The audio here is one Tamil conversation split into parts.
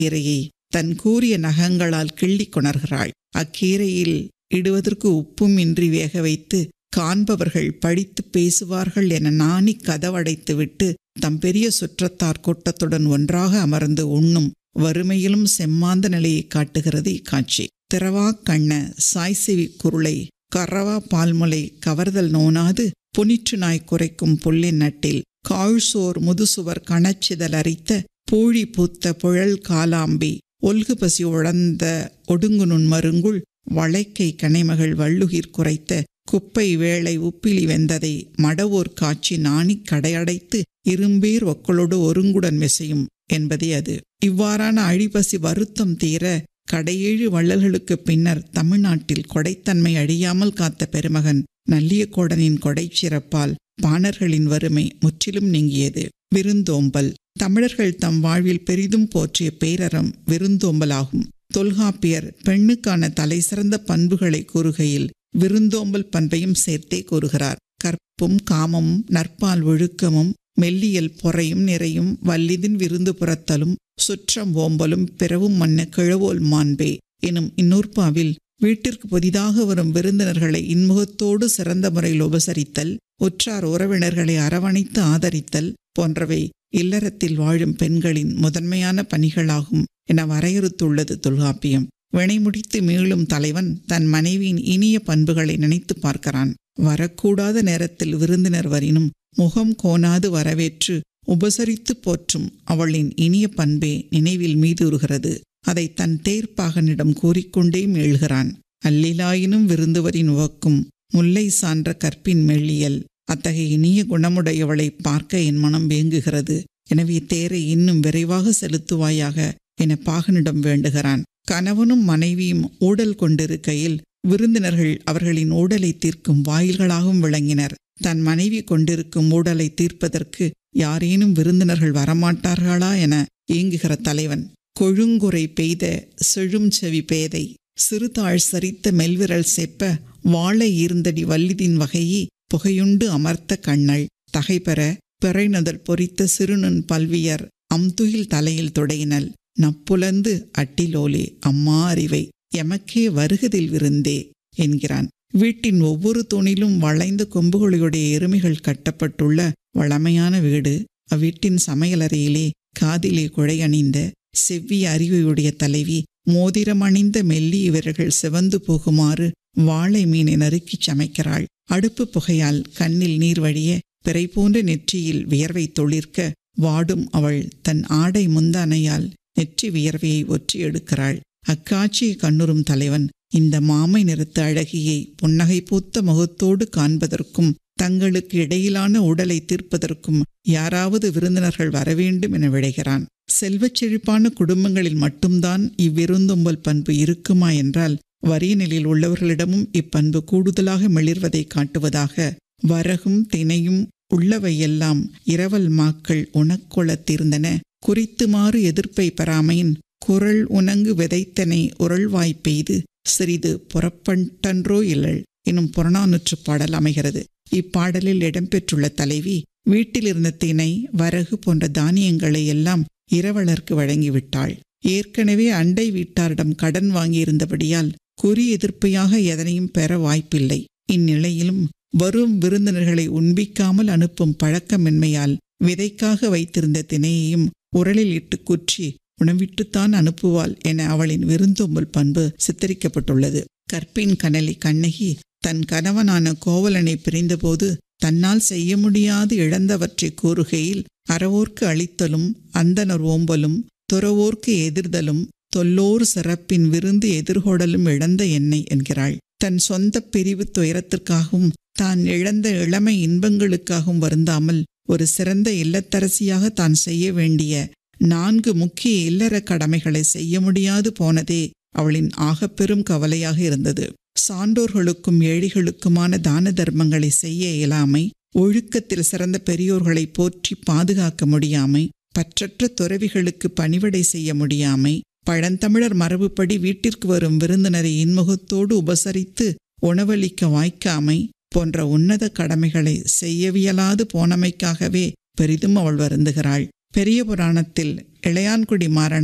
கீரையை தன் கூரிய நகங்களால் கிள்ளி கொணர்கிறாள் அக்கீரையில் இடுவதற்கு உப்பும் இன்றி வேக வைத்து காண்பவர்கள் படித்து பேசுவார்கள் என நாணி கதவடைத்துவிட்டு தம் பெரிய சுற்றத்தார் கூட்டத்துடன் ஒன்றாக அமர்ந்து உண்ணும் வறுமையிலும் செம்மாந்த நிலையை காட்டுகிறது இக்காட்சி திறவா கண்ண சாய்சிவி குருளை கறவா பால்முலை கவர்தல் நோனாது புனிற்று நாய் குறைக்கும் புல்லின் நட்டில் காழ்சோர் முதுசுவர் கணச்சிதல் அரித்த பூழி பூத்த புழல் காலாம்பி ஒல்கு பசி உழந்த ஒடுங்குநுண் மருங்குள் வளைக்கை கனைமகள் வள்ளுகிர் குறைத்த குப்பை வேளை உப்பிலி வெந்ததை மடவோர் காட்சி நாணி கடையடைத்து இரும்பேர் ஒக்களோடு ஒருங்குடன் மெசையும் என்பதே அது இவ்வாறான அழிபசி வருத்தம் தீர கடையேழு வள்ளல்களுக்கு பின்னர் தமிழ்நாட்டில் கொடைத்தன்மை அழியாமல் காத்த பெருமகன் நல்லியக்கோடனின் கொடை சிறப்பால் பாணர்களின் வறுமை முற்றிலும் நீங்கியது விருந்தோம்பல் தமிழர்கள் தம் வாழ்வில் பெரிதும் போற்றிய பேரறம் விருந்தோம்பலாகும் தொல்காப்பியர் பெண்ணுக்கான தலைசிறந்த பண்புகளை கூறுகையில் விருந்தோம்பல் பண்பையும் சேர்த்தே கூறுகிறார் கற்பும் காமமும் நற்பால் ஒழுக்கமும் மெல்லியல் பொறையும் நிறையும் வல்லிதின் விருந்து புறத்தலும் சுற்றம் ஓம்பலும் பிறவும் மன்ன கிழவோல் மாண்பே எனும் இந்நூற்பாவில் வீட்டிற்கு புதிதாக வரும் விருந்தினர்களை இன்முகத்தோடு சிறந்த முறையில் உபசரித்தல் உற்றார் உறவினர்களை அரவணைத்து ஆதரித்தல் போன்றவை இல்லறத்தில் வாழும் பெண்களின் முதன்மையான பணிகளாகும் என வரையறுத்துள்ளது தொல்காப்பியம் வினை முடித்து மீளும் தலைவன் தன் மனைவியின் இனிய பண்புகளை நினைத்து பார்க்கிறான் வரக்கூடாத நேரத்தில் விருந்தினர் வரினும் முகம் கோணாது வரவேற்று உபசரித்து போற்றும் அவளின் இனிய பண்பே நினைவில் மீதுறுகிறது அதை தன் தேர்ப்பாகனிடம் கூறிக்கொண்டே மீள்கிறான் அல்லிலாயினும் விருந்துவரின் உவக்கும் முல்லை சான்ற கற்பின் மெல்லியல் அத்தகைய இனிய குணமுடையவளை பார்க்க என் மனம் வேங்குகிறது எனவே தேரை இன்னும் விரைவாக செலுத்துவாயாக என பாகனிடம் வேண்டுகிறான் கணவனும் மனைவியும் ஊடல் கொண்டிருக்கையில் விருந்தினர்கள் அவர்களின் ஊடலை தீர்க்கும் வாயில்களாகவும் விளங்கினர் தன் மனைவி கொண்டிருக்கும் ஊடலை தீர்ப்பதற்கு யாரேனும் விருந்தினர்கள் வரமாட்டார்களா என ஏங்குகிற தலைவன் கொழுங்குறை பெய்த செழும் செவி பேதை சிறுதாழ் சரித்த மெல்விரல் செப்ப வாழை ஈர்ந்தடி வல்லிதின் வகையே புகையுண்டு அமர்த்த கண்ணள் தகைபெற பிறைநுதல் பொறித்த சிறுநுண் பல்வியர் அம்துயில் தலையில் துடையினல் நப்புலந்து அட்டிலோலே அம்மா அறிவை எமக்கே வருகதில் விருந்தே என்கிறான் வீட்டின் ஒவ்வொரு தூணிலும் வளைந்த கொம்புகளுடைய எருமைகள் கட்டப்பட்டுள்ள வளமையான வீடு அவ்வீட்டின் சமையலறையிலே காதிலே குழையணிந்த செவ்விய அறிவையுடைய தலைவி மோதிரமணிந்த மெல்லிய இவர்கள் சிவந்து போகுமாறு வாழை மீனை நறுக்கிச் சமைக்கிறாள் அடுப்பு புகையால் கண்ணில் நீர் வழிய பிறை போன்ற நெற்றியில் வியர்வை தொழிற்க வாடும் அவள் தன் ஆடை முந்தானையால் நெற்றி வியர்வையை ஒற்றி எடுக்கிறாள் அக்காட்சியை கண்ணுறும் தலைவன் இந்த மாமை நிறுத்த அழகியை புன்னகை பூத்த முகத்தோடு காண்பதற்கும் தங்களுக்கு இடையிலான உடலை தீர்ப்பதற்கும் யாராவது விருந்தினர்கள் வரவேண்டும் என விழைகிறான் செல்வச் செழிப்பான குடும்பங்களில் மட்டும்தான் இவ்விருந்தொம்பல் பண்பு இருக்குமா என்றால் வரிய நிலையில் உள்ளவர்களிடமும் இப்பண்பு கூடுதலாக மிளிர்வதை காட்டுவதாக வரகும் தினையும் உள்ளவையெல்லாம் இரவல் மாக்கள் உணக்கொளத் தீர்ந்தன குறித்துமாறு எதிர்ப்பை பெறாமையின் குரல் உணங்கு விதைத்தனை உரள்வாய் பெய்து சிறிது புறப்பட்டன்றோ இல்லள் எனும் புறநானூற்று பாடல் அமைகிறது இப்பாடலில் இடம்பெற்றுள்ள தலைவி வீட்டில் இருந்த தினை வரகு போன்ற தானியங்களை எல்லாம் இரவலருக்கு வழங்கிவிட்டாள் ஏற்கனவே அண்டை வீட்டாரிடம் கடன் வாங்கியிருந்தபடியால் குறி எதிர்ப்பையாக எதனையும் பெற வாய்ப்பில்லை இந்நிலையிலும் வரும் விருந்தினர்களை உண்பிக்காமல் அனுப்பும் பழக்கமின்மையால் விதைக்காக வைத்திருந்த தினையையும் உரலில் இட்டு குற்றி உணவிட்டுத்தான் அனுப்புவாள் என அவளின் விருந்தோம்பல் பண்பு சித்தரிக்கப்பட்டுள்ளது கற்பின் கனலி கண்ணகி தன் கணவனான கோவலனை பிரிந்தபோது தன்னால் செய்ய முடியாது இழந்தவற்றை கூறுகையில் அறவோர்க்கு அளித்தலும் அந்தனர் ஓம்பலும் துறவோர்க்கு எதிர்தலும் தொல்லோர் சிறப்பின் விருந்து எதிர்கொடலும் இழந்த என்னை என்கிறாள் தன் சொந்த பிரிவு துயரத்திற்காகவும் தான் இழந்த இளமை இன்பங்களுக்காகவும் வருந்தாமல் ஒரு சிறந்த இல்லத்தரசியாக தான் செய்ய வேண்டிய நான்கு முக்கிய இல்லற கடமைகளை செய்ய முடியாது போனதே அவளின் ஆகப்பெரும் கவலையாக இருந்தது சான்றோர்களுக்கும் ஏழைகளுக்குமான தான தர்மங்களை செய்ய இயலாமை ஒழுக்கத்தில் சிறந்த பெரியோர்களை போற்றி பாதுகாக்க முடியாமை பற்றற்ற துறவிகளுக்கு பணிவிடை செய்ய முடியாமை பழந்தமிழர் மரபுப்படி வீட்டிற்கு வரும் விருந்தினரை இன்முகத்தோடு உபசரித்து உணவளிக்க வாய்க்காமை போன்ற உன்னத கடமைகளை செய்யவியலாது போனமைக்காகவே பெரிதும் அவள் வருந்துகிறாள் பெரிய புராணத்தில் இளையான்குடி மாறனார்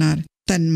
தன்